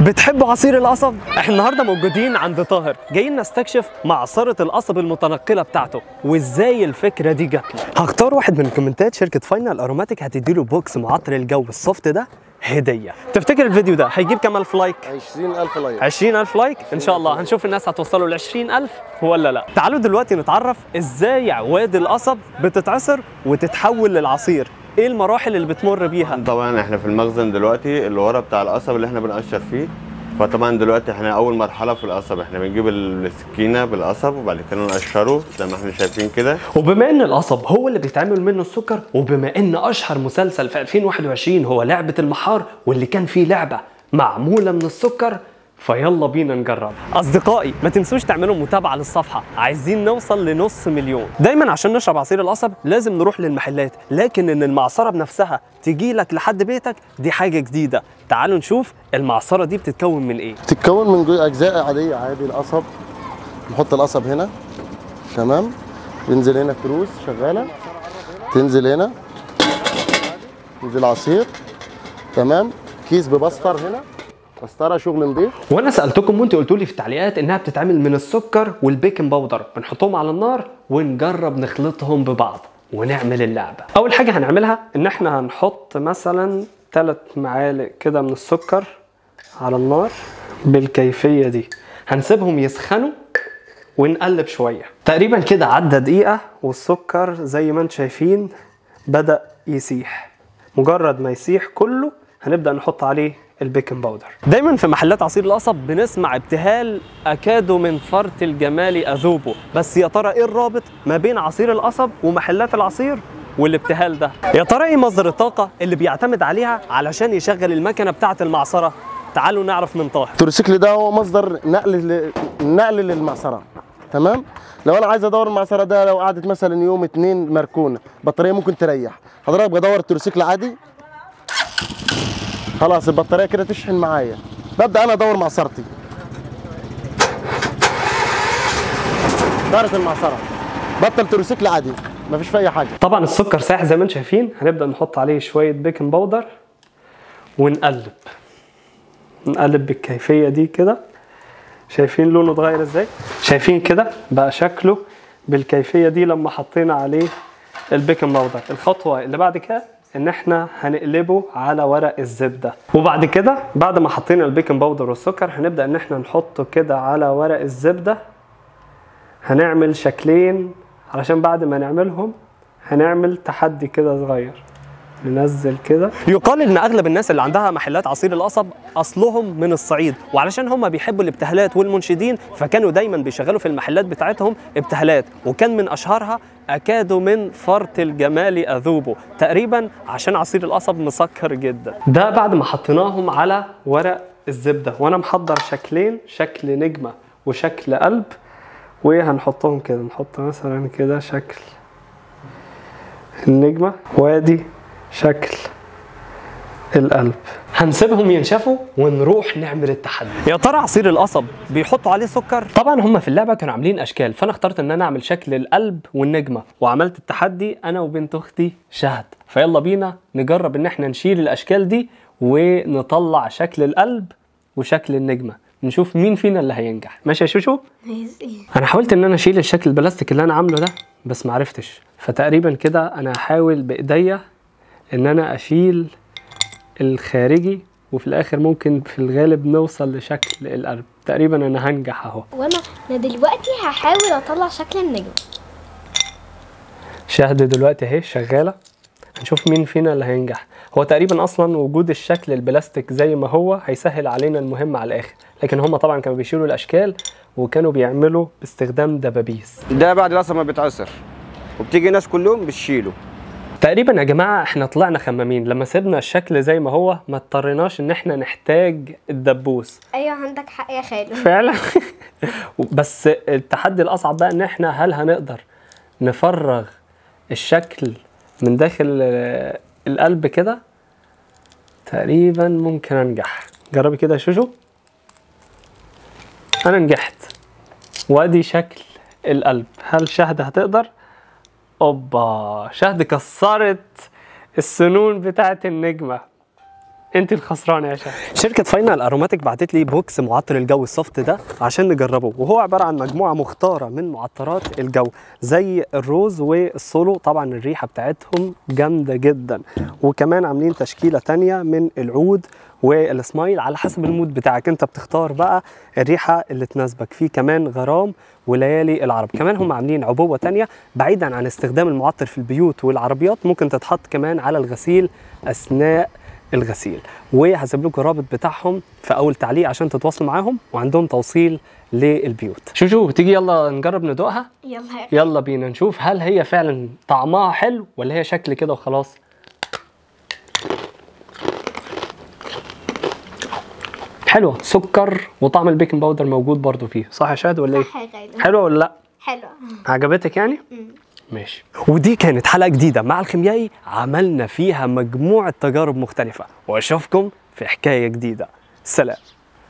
بتحبوا عصير القصب؟ احنا النهارده موجودين عند طاهر جايين نستكشف معصرة القصب المتنقلة بتاعته وازاي الفكرة دي جات له هختار واحد من الكومنتات شركة فاينل اروماتيك هتديله بوكس معطر الجو السوفت ده هدية تفتكر الفيديو ده هيجيب كام الف لايك؟ 20000 لايك 20000 لايك ان شاء الله هنشوف الناس هتوصلوا ل 20000 ولا لا تعالوا دلوقتي نتعرف ازاي عواد القصب بتتعصر وتتحول للعصير ايه المراحل اللي بتمر بيها طبعا احنا في المخزن دلوقتي اللي ورا بتاع القصب اللي احنا بنقشر فيه فطبعا دلوقتي احنا اول مرحله في القصب احنا بنجيب السكينه بالقصب وبعد كده نقشره زي ما احنا شايفين كده وبما ان القصب هو اللي بيتعمل منه السكر وبما ان اشهر مسلسل في 2021 هو لعبة المحار واللي كان فيه لعبة معمولة من السكر فيلا بينا نجرب اصدقائي ما تنسوش تعملوا متابعه للصفحه عايزين نوصل لنص مليون دايما عشان نشرب عصير القصب لازم نروح للمحلات لكن ان المعصره بنفسها تجي لك لحد بيتك دي حاجه جديده تعالوا نشوف المعصره دي بتتكون من ايه تتكون من جو- اجزاء عاديه عادي القصب نحط القصب هنا تمام ينزل هنا كروز شغاله تنزل هنا ينزل عصير تمام كيس ببستر هنا بستره شغل نضيف وانا سالتكم وانتوا قلتوا لي في التعليقات انها بتتعمل من السكر والبيكنج باودر بنحطهم على النار ونجرب نخلطهم ببعض ونعمل اللعبه اول حاجه هنعملها ان احنا هنحط مثلا 3 معالق كده من السكر على النار بالكيفيه دي هنسيبهم يسخنوا ونقلب شويه تقريبا كده عدى دقيقه والسكر زي ما انتم شايفين بدا يسيح مجرد ما يسيح كله هنبدا نحط عليه البيكنج باودر دايما في محلات عصير القصب بنسمع ابتهال اكاد من فرط الجمال اذوبه بس يا ترى ايه الرابط ما بين عصير القصب ومحلات العصير والابتهال ده يا ترى ايه مصدر الطاقه اللي بيعتمد عليها علشان يشغل المكنه بتاعه المعصره تعالوا نعرف من طاهر التورسيكل ده هو مصدر نقل ل... نقل للمعصره تمام لو انا عايز ادور المعصره ده لو قعدت مثلا يوم اتنين مركونه بطاريه ممكن تريح حضرتك بدور التورسيكل عادي خلاص البطاريه كده تشحن معايا ببدا انا ادور معصرتي دارت المعصره بطل تورسيكل عادي مفيش فيه اي حاجه طبعا السكر سايح زي ما انتم شايفين هنبدا نحط عليه شويه بيكنج باودر ونقلب نقلب بالكيفيه دي كده شايفين لونه اتغير ازاي شايفين كده بقى شكله بالكيفيه دي لما حطينا عليه البيكنج باودر الخطوه اللي بعد كده ان احنا هنقلبه على ورق الزبده وبعد كده بعد ما حطينا البيكنج باودر والسكر هنبدا ان احنا نحطه كده على ورق الزبده هنعمل شكلين علشان بعد ما نعملهم هنعمل تحدي كده صغير ننزل كده يقال ان اغلب الناس اللي عندها محلات عصير القصب اصلهم من الصعيد وعلشان هم بيحبوا الابتهالات والمنشدين فكانوا دايما بيشغلوا في المحلات بتاعتهم ابتهالات وكان من اشهرها اكاد من فرط الجمال اذوبه تقريبا عشان عصير القصب مسكر جدا ده بعد ما حطيناهم على ورق الزبده وانا محضر شكلين شكل نجمه وشكل قلب وهنحطهم كده نحط مثلا كده شكل النجمة وادي شكل القلب هنسيبهم ينشفوا ونروح نعمل التحدي يا ترى عصير القصب بيحطوا عليه سكر طبعا هم في اللعبه كانوا عاملين اشكال فانا اخترت ان انا اعمل شكل القلب والنجمه وعملت التحدي انا وبنت اختي شهد فيلا بينا نجرب ان احنا نشيل الاشكال دي ونطلع شكل القلب وشكل النجمه نشوف مين فينا اللي هينجح ماشي يا شوشو ماشي انا حاولت ان انا اشيل الشكل البلاستيك اللي انا عامله ده بس ما عرفتش فتقريبا كده انا هحاول بايديا ان انا اشيل الخارجي وفي الاخر ممكن في الغالب نوصل لشكل القلب تقريبا انا هنجح اهو وانا انا دلوقتي هحاول اطلع شكل النجم شاهد دلوقتي اهي شغاله هنشوف مين فينا اللي هينجح هو تقريبا اصلا وجود الشكل البلاستيك زي ما هو هيسهل علينا المهمه على الاخر لكن هم طبعا كانوا بيشيلوا الاشكال وكانوا بيعملوا باستخدام دبابيس ده بعد القصب ما بيتعصر وبتيجي ناس كلهم بتشيله تقريبا يا جماعه احنا طلعنا خمامين لما سيبنا الشكل زي ما هو ما اضطريناش ان احنا نحتاج الدبوس ايوه عندك حق يا خالد فعلا بس التحدي الاصعب بقى ان احنا هل هنقدر نفرغ الشكل من داخل آه، القلب كده تقريبا ممكن انجح جربي كده يا شوشو انا نجحت وادي شكل القلب هل شهد هتقدر اوبا شهد كسرت السنون بتاعت النجمه انت الخسرانه يا شباب شركه فاينل اروماتيك بعتت لي بوكس معطر الجو السوفت ده عشان نجربه وهو عباره عن مجموعه مختاره من معطرات الجو زي الروز والسولو طبعا الريحه بتاعتهم جامده جدا وكمان عاملين تشكيله تانية من العود والسمايل على حسب المود بتاعك انت بتختار بقى الريحه اللي تناسبك في كمان غرام وليالي العرب كمان هم عاملين عبوه تانية بعيدا عن استخدام المعطر في البيوت والعربيات ممكن تتحط كمان على الغسيل اثناء الغسيل وهسيب لكم الرابط بتاعهم في اول تعليق عشان تتواصلوا معاهم وعندهم توصيل للبيوت شوشو تيجي يلا نجرب ندوقها يلا يا يلا بينا نشوف هل هي فعلا طعمها حلو ولا هي شكل كده وخلاص حلوه سكر وطعم البيكنج باودر موجود برضو فيه صح يا شاد ولا ايه صح يا غالي حلوه ولا لا حلوة عجبتك يعني ماشي ودي كانت حلقه جديده مع الخيميائي عملنا فيها مجموعه تجارب مختلفه واشوفكم في حكايه جديده سلام